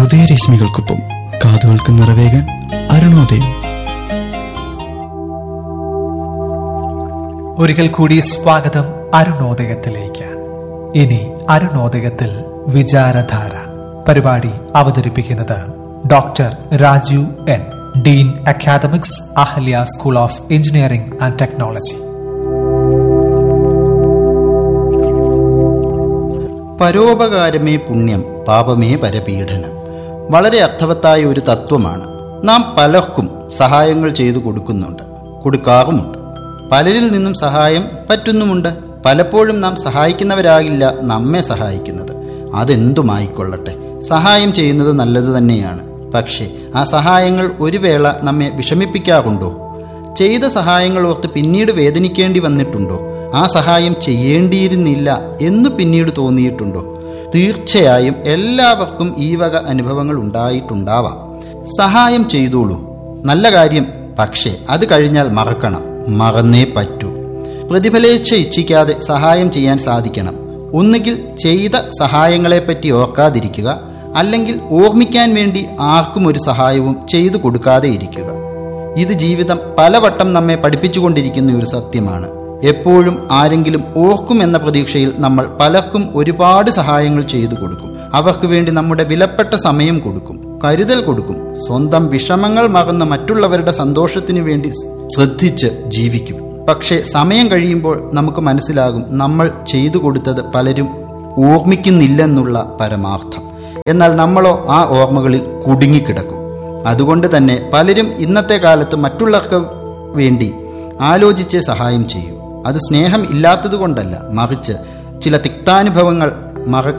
ഹൃദയരശ്മികൾക്കൊപ്പം കാതുകൾക്ക് നിറവേകാൻ അരുണോദയം ഒരിക്കൽ കൂടി സ്വാഗതം അരുണോദയത്തിലേക്ക് ഇനി അരുണോദയത്തിൽ വിചാരധാര പരിപാടി അവതരിപ്പിക്കുന്നത് doctor Rajeev N dean academics Ahalia school of engineering and technology പരോപകാരമേ പുണ്യം പാപമേ പരപീഡനം വളരെ അർത്ഥവത്തായ ഒരു തത്വമാണ് നാം പലർക്കും സഹായങ്ങൾ ചെയ്തു കൊടുക്കുന്നുണ്ട് കൊടുക്കാറുമുണ്ട് പലരിൽ നിന്നും സഹായം പറ്റുന്നുമുണ്ട് പലപ്പോഴും നാം സഹായിക്കുന്നവരാകില്ല നമ്മെ സഹായിക്കുന്നത് അതെന്തുമായിക്കൊള്ളട്ടെ സഹായം ചെയ്യുന്നത് നല്ലത് തന്നെയാണ് പക്ഷേ ആ സഹായങ്ങൾ ഒരു വേള നമ്മെ വിഷമിപ്പിക്കാറുണ്ടോ ചെയ്ത സഹായങ്ങൾ ഓർത്ത് പിന്നീട് വേദനിക്കേണ്ടി വന്നിട്ടുണ്ടോ ആ സഹായം ചെയ്യേണ്ടിയിരുന്നില്ല എന്ന് പിന്നീട് തോന്നിയിട്ടുണ്ടോ തീർച്ചയായും എല്ലാവർക്കും ഈ വക അനുഭവങ്ങൾ ഉണ്ടായിട്ടുണ്ടാവാം സഹായം ചെയ്തോളൂ നല്ല കാര്യം പക്ഷേ അത് കഴിഞ്ഞാൽ മറക്കണം മറന്നേ പറ്റൂ പ്രതിഫലേച്ഛ ഇച്ഛിക്കാതെ സഹായം ചെയ്യാൻ സാധിക്കണം ഒന്നുകിൽ ചെയ്ത സഹായങ്ങളെപ്പറ്റി ഓർക്കാതിരിക്കുക അല്ലെങ്കിൽ ഓർമ്മിക്കാൻ വേണ്ടി ആർക്കും ഒരു സഹായവും ചെയ്തു കൊടുക്കാതെ ഇരിക്കുക ഇത് ജീവിതം പലവട്ടം നമ്മെ പഠിപ്പിച്ചുകൊണ്ടിരിക്കുന്ന ഒരു സത്യമാണ് എപ്പോഴും ആരെങ്കിലും ഓർക്കും എന്ന പ്രതീക്ഷയിൽ നമ്മൾ പലർക്കും ഒരുപാട് സഹായങ്ങൾ ചെയ്തു കൊടുക്കും അവർക്ക് വേണ്ടി നമ്മുടെ വിലപ്പെട്ട സമയം കൊടുക്കും കരുതൽ കൊടുക്കും സ്വന്തം വിഷമങ്ങൾ മറന്ന് മറ്റുള്ളവരുടെ സന്തോഷത്തിനു വേണ്ടി ശ്രദ്ധിച്ച് ജീവിക്കും പക്ഷേ സമയം കഴിയുമ്പോൾ നമുക്ക് മനസ്സിലാകും നമ്മൾ ചെയ്തു കൊടുത്തത് പലരും ഓർമ്മിക്കുന്നില്ലെന്നുള്ള പരമാർത്ഥം എന്നാൽ നമ്മളോ ആ ഓർമ്മകളിൽ കുടുങ്ങിക്കിടക്കും അതുകൊണ്ട് തന്നെ പലരും ഇന്നത്തെ കാലത്ത് മറ്റുള്ളവർക്ക് വേണ്ടി ആലോചിച്ച് സഹായം ചെയ്യും അത് സ്നേഹം ഇല്ലാത്തതുകൊണ്ടല്ല മറിച്ച് ചില തിക്താനുഭവങ്ങൾ മറ